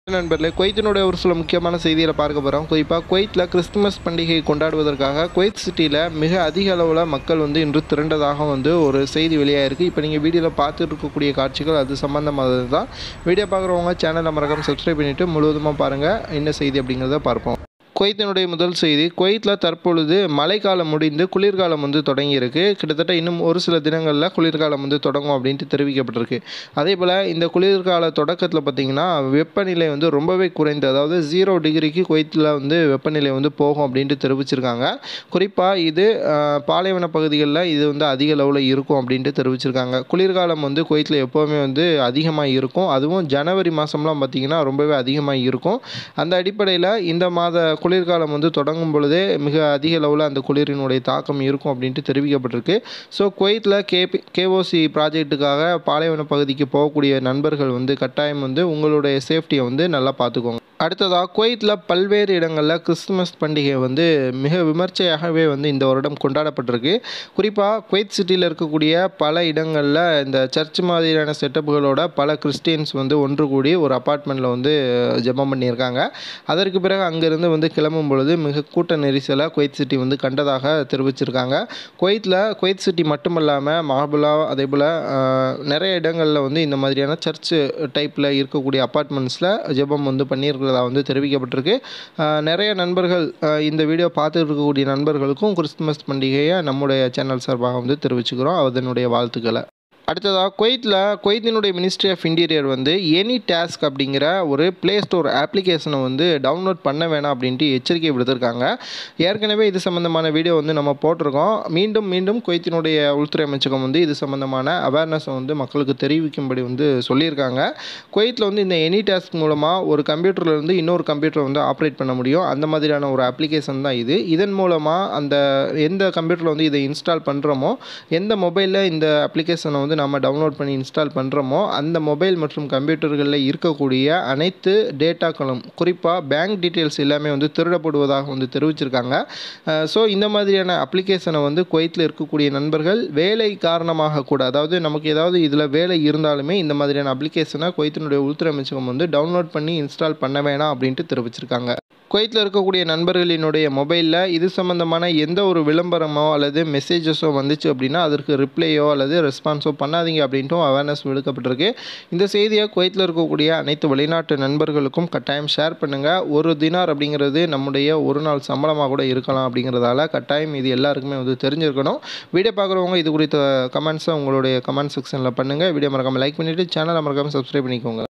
நண்பர்களே குவைத்தினுடைய ஒரு சில முக்கியமான செய்திகளை பார்க்க போகிறோம் குறிப்பாக குவைத்தில் கிறிஸ்துமஸ் பண்டிகையை கொண்டாடுவதற்காக குவைத் சிட்டியில் மிக அதிக அளவில் மக்கள் வந்து இன்று திரண்டதாக வந்து ஒரு செய்தி வெளியாயிருக்கு இப்போ நீங்கள் வீடியோவில் பார்த்துட்டு இருக்கக்கூடிய காட்சிகள் அது சம்மந்தமானது தான் வீடியோ பார்க்குறவங்க சேனலை மறக்காம சப்ஸ்கிரைப் பண்ணிவிட்டு முழுவதுமாக பாருங்கள் என்ன செய்தி அப்படிங்கிறத பார்ப்போம் குவைத்தினுடைய முதல் செய்தி குவைத்தில் தற்பொழுது மழைக்காலம் முடிந்து குளிர்காலம் வந்து தொடங்கியிருக்கு கிட்டத்தட்ட இன்னும் ஒரு சில தினங்களில் குளிர்காலம் வந்து தொடங்கும் அப்படின்ட்டு தெரிவிக்கப்பட்டிருக்கு அதே போல் இந்த குளிர்கால தொடக்கத்தில் பார்த்திங்கன்னா வெப்பநிலை வந்து ரொம்பவே குறைந்து அதாவது ஜீரோ டிகிரிக்கு குவைத்தில் வந்து வெப்பநிலை வந்து போகும் அப்படின்ட்டு தெரிவிச்சிருக்காங்க குறிப்பாக இது அஹ், பாலைவன பகுதிகளில் இது வந்து அதிக அளவில் இருக்கும் அப்படின்ட்டு தெரிவிச்சிருக்காங்க குளிர்காலம் வந்து குவைத்தில் எப்போவுமே வந்து அதிகமாக இருக்கும் அதுவும் ஜனவரி மாதம்லாம் பார்த்திங்கன்னா ரொம்பவே அதிகமாக இருக்கும் அந்த அடிப்படையில் இந்த மாத குளிர்காலம் வந்து தொடங்கும் பொழுதே மிக அதிக அளவில் அந்த குளிரினுடைய தாக்கம் இருக்கும் அப்படின்ட்டு தெரிவிக்கப்பட்டிருக்கு ஸோ குவைத்தில் கேபி கேஓசி ப்ராஜெக்ட்டுக்காக பாலைவன பகுதிக்கு போகக்கூடிய நண்பர்கள் வந்து கட்டாயம் வந்து உங்களுடைய சேஃப்டியை வந்து நல்லா பார்த்துக்கோங்க அடுத்ததாக குவைத்தில் பல்வேறு இடங்களில் கிறிஸ்துமஸ் பண்டிகை வந்து மிக விமர்சையாகவே வந்து இந்த வருடம் கொண்டாடப்பட்டிருக்கு குறிப்பாக குவைத் சிட்டியில் இருக்கக்கூடிய பல இடங்களில் இந்த சர்ச் மாதிரியான செட்டப்புகளோட பல கிறிஸ்டியன்ஸ் வந்து ஒன்று கூடி ஒரு அப்பார்ட்மெண்ட்டில் வந்து ஜெபம் பண்ணியிருக்காங்க அதற்கு பிறகு அங்கேருந்து வந்து கிளம்பும் பொழுது மிக கூட்ட நெரிசலை குவைத் சிட்டி வந்து கண்டதாக தெரிவிச்சிருக்காங்க குவைத்தில் குவைத் சிட்டி மட்டுமல்லாமல் மஹபுலா அதே போல் நிறைய இடங்களில் வந்து இந்த மாதிரியான சர்ச் டைப்பில் இருக்கக்கூடிய அப்பார்ட்மெண்ட்ஸில் ஜெபம் வந்து பண்ணியிருக்கிறதா வந்து தெரிவிக்கப்பட்டிருக்கு அஹ், நிறைய நண்பர்கள் அஹ், இந்த வீடியோ பார்த்துட்டு இருக்கக்கூடிய நண்பர்களுக்கும் கிறிஸ்துமஸ் பண்டிகையை நம்முடைய சேனல் சார்பாக வந்து தெரிவிச்சுக்கிறோம் அதனுடைய வாழ்த்துக்களை அடுத்ததாக குவைத்தில் குவைத்தினுடைய மினிஸ்ட்ரி ஆஃப் இன்டீரியர் வந்து எனி டாஸ்க் அப்படிங்கிற ஒரு ப்ளே ஸ்டோர் அப்ளிகேஷனை வந்து டவுன்லோட் பண்ண வேணாம் அப்படின்ட்டு எச்சரிக்கை விடுத்திருக்காங்க ஏற்கனவே இது சம்மந்தமான வீடியோ வந்து நம்ம போட்டிருக்கோம் மீண்டும் மீண்டும் குவைத்தினுடைய உள்துறை அமைச்சகம் வந்து இது சம்மந்தமான அவேர்னஸை வந்து மக்களுக்கு தெரிவிக்கும்படி வந்து சொல்லியிருக்காங்க குவைத்தில் வந்து இந்த எனி டாஸ்க் மூலமாக ஒரு கம்ப்யூட்டர்ல இருந்து இன்னொரு கம்ப்யூட்டரை வந்து ஆப்ரேட் பண்ண முடியும் அந்த மாதிரியான ஒரு அப்ளிகேஷன் தான் இது இதன் மூலமாக அந்த எந்த கம்ப்யூட்டரில் வந்து இதை இன்ஸ்டால் பண்ணுறோமோ எந்த மொபைலில் இந்த அப்ளிகேஷனை வந்து நம்ம டவுன்லோட் பண்ணி இன்ஸ்டால் பண்ணுறோமோ அந்த மொபைல் மற்றும் கம்ப்யூட்டர்களில் இருக்கக்கூடிய அனைத்து டேட்டாக்களும் குறிப்பாக பேங்க் டீட்டெயில்ஸ் எல்லாமே வந்து திருடப்படுவதாக வந்து தெரிவிச்சிருக்காங்க ஸோ இந்த மாதிரியான அப்ளிகேஷனை வந்து குவைத்தில் இருக்கக்கூடிய நண்பர்கள் வேலை காரணமாக கூட அதாவது நமக்கு ஏதாவது இதில் வேலை இருந்தாலுமே இந்த மாதிரியான அப்ளிகேஷனை குவைத்தினுடைய உள்துறை அமைச்சகம் வந்து டவுன்லோட் பண்ணி இன்ஸ்டால் பண்ண வேணாம் அப்படின்ட்டு தெரிவிச்சிருக்காங்க குவைத்தில் இருக்கக்கூடிய நண்பர்களினுடைய மொபைலில் இது சம்மந்தமான எந்த ஒரு விளம்பரமோ அல்லது மெசேஜஸோ வந்துச்சு அப்படின்னா அதற்கு ரிப்ளையோ அல்லது ரெஸ்பான்ஸோ பண்ணாதீங்க அப்படின்ட்டும் அவேர்னஸ் விடுக்கப்பட்டிருக்கு இந்த செய்தியை குவைத்தில் இருக்கக்கூடிய அனைத்து வெளிநாட்டு நண்பர்களுக்கும் கட்டாயம் ஷேர் பண்ணுங்கள் ஒரு தினார் அப்படிங்கிறது நம்முடைய ஒரு நாள் சம்பளமாக கூட இருக்கலாம் அப்படிங்கிறதால கட்டாயம் இது எல்லாருக்குமே வந்து தெரிஞ்சிருக்கணும் வீடியோ பார்க்குறவங்க இது குறித்த கமெண்ட்ஸை உங்களுடைய கமெண்ட் செக்ஷனில் பண்ணுங்கள் வீடியோ மறக்காமல் லைக் பண்ணிவிட்டு சேனலை மறக்காமல் சப்ஸ்கிரைப் பண்ணிக்கோங்க